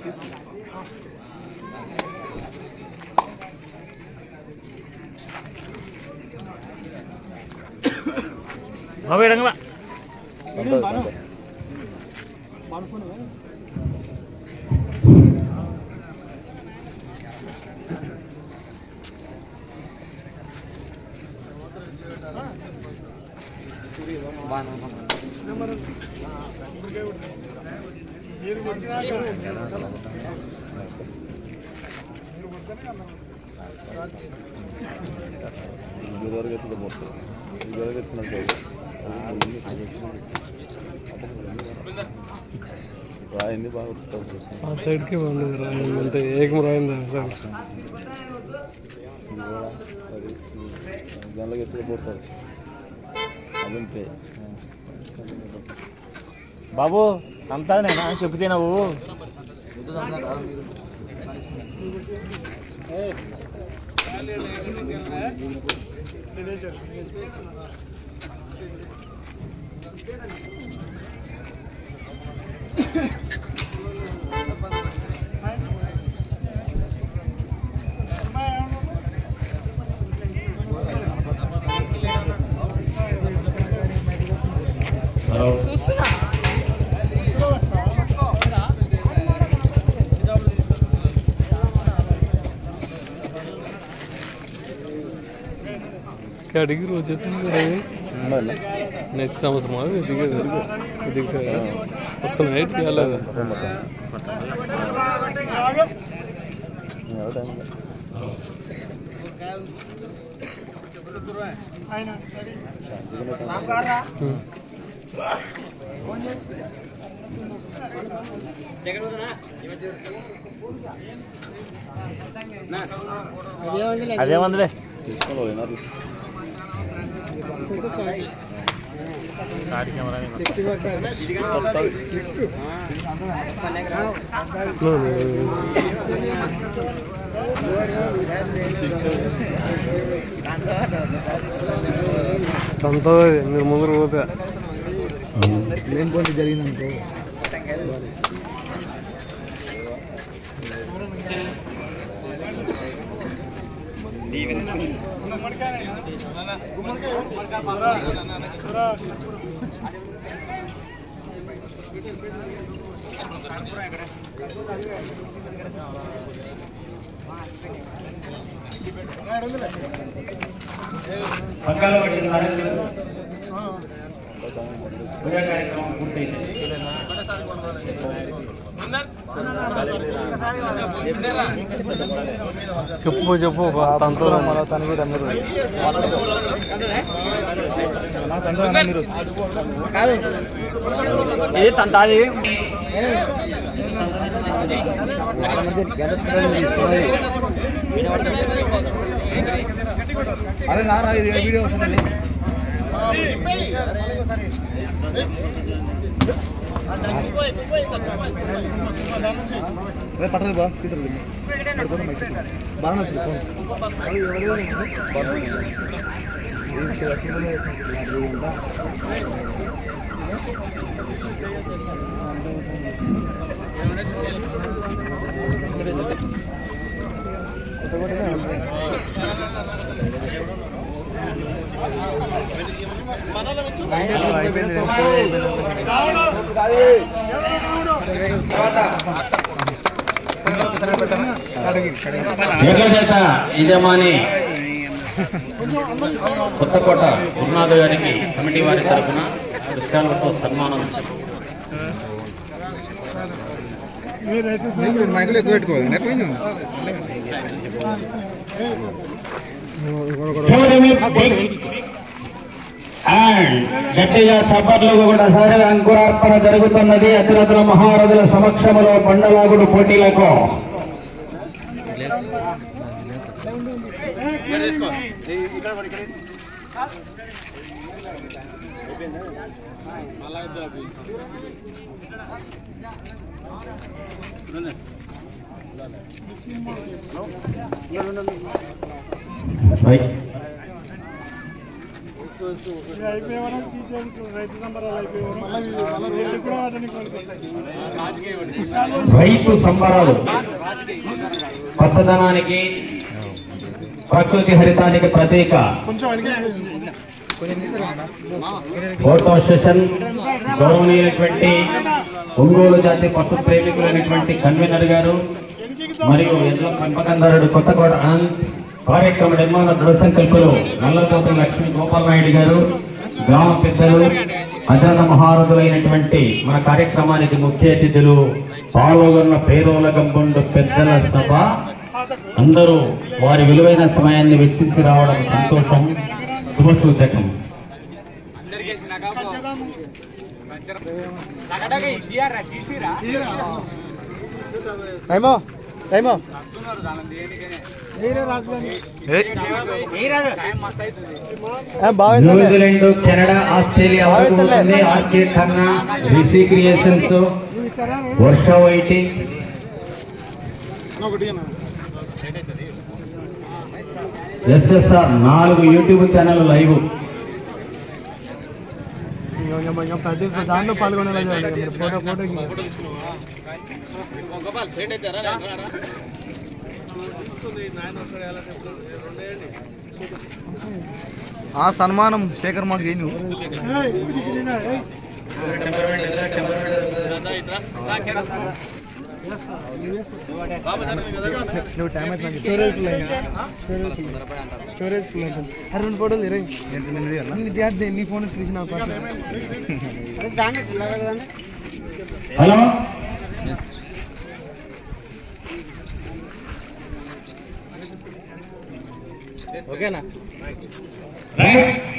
బాబు ఎడంగా ఇదివరకు ఎత్తుతో పోతుంది ఇదివరకు ఎత్తున్నట్టు రాయింది బాగా ఉత్తుతాడు ఆ సైడ్కి బాగుండదు రాయింది అంతే ఏకం రాయింది ఆ సైడ్ అది దానిలోకి ఎత్తుకు పోతాడు అదంతే బాబు అంతా నేను చెప్తే నువ్వు అడిగి రోజు ఎత్తుంది కదా అది. నెక్స్ట్ సంవత్సరం అది దిగదు దిగుతుంది వస్తుంది నైట్కి వెళ్ళదు అదే మందులే తీసుకొని పోయినారు కాడి కెమెరా తంతది మీరు ముందర పోతే ఏం పోటీ జరిగిందనుకో పక్కన పట్టిన కార్యక్రమం పూజా కార్యక్రమం పూర్తయింది చెప్పు చెప్పు తంతో మన తనకి రమ్మరు ఇది తంతాది అరే నారా ఇది వీడియో వస్తుంది రే పట్టదు బా తీతరు బాగా నచ్చింది ఫోన్ ఏకజాత యజమాని కొత్తకోట గురునాథ గారికి కమిటీ వారి తరఫున పుస్తకాలతో సన్మానం మైకులు ఎక్కువ పెట్టుకోవాలి పోయింది అండ్ గట్టిగా చప్పట్లకు కూడా సరే అంకురార్పణ జరుగుతున్నది అతిరథుల మహారథుల సమక్షంలో బండలాగుడు పోటీలకు రైట్ అయిపోయేవరకు తీసేయచ్చు రైతు సంబరాలు అయిపోయేవారు వీళ్ళు కూడా వాటిని కొనుక్కొస్తాయి రైతు సంబరాలు పచ్చదనానికి ప్రకృతి హరితానికి ప్రతీక కొంచెం అడిగి ఫోటో సెషన్ గౌరవనీయులైనటువంటి ఒంగోలు జాతి పశు ప్రేమికులైనటువంటి కన్వీనర్ గారు మరియు ఎడ్ల పెంపకందారుడు కొత్తకోట అనంత్ కార్యక్రమ నిర్మాణ దృఢ సంకల్పులు నల్లపోతుల లక్ష్మీ గోపాల్ నాయుడు గారు గ్రామ పెద్దలు అజాత మహారథులైనటువంటి మన కార్యక్రమానికి ముఖ్య అతిథులు పాల్గొన్న పేరోల గంబుండు పెద్దల సభ అందరూ వారి విలువైన సమయాన్ని వెచ్చించి రావడం సంతోషం శుభసూచకం టైమో టైమో బాగా న్యూజిలాండ్ కెనడా ఆస్ట్రేలియా వరకు ఉంటుంది RK Khanna Rishi creations Varsha YT SSR నాలుగు యూట్యూబ్ ఛానల్ లైవ్ ప్రతి దాంట్లో పాల్గొనేలా చూడండి మీరు ఫోటో ఫోటోకి ఆ సన్మానం శేఖర్ మాకు నేను నువ్వు టైం అయితే స్టోరేజ్ స్టోరేజ్ స్టోరేజ్ ఫుల్ అవుతుంది అరే రెండు ఫోటోలు ఇరవై నీ ఫోన్ తీసి నాకు హలో ఓకేనా రైట్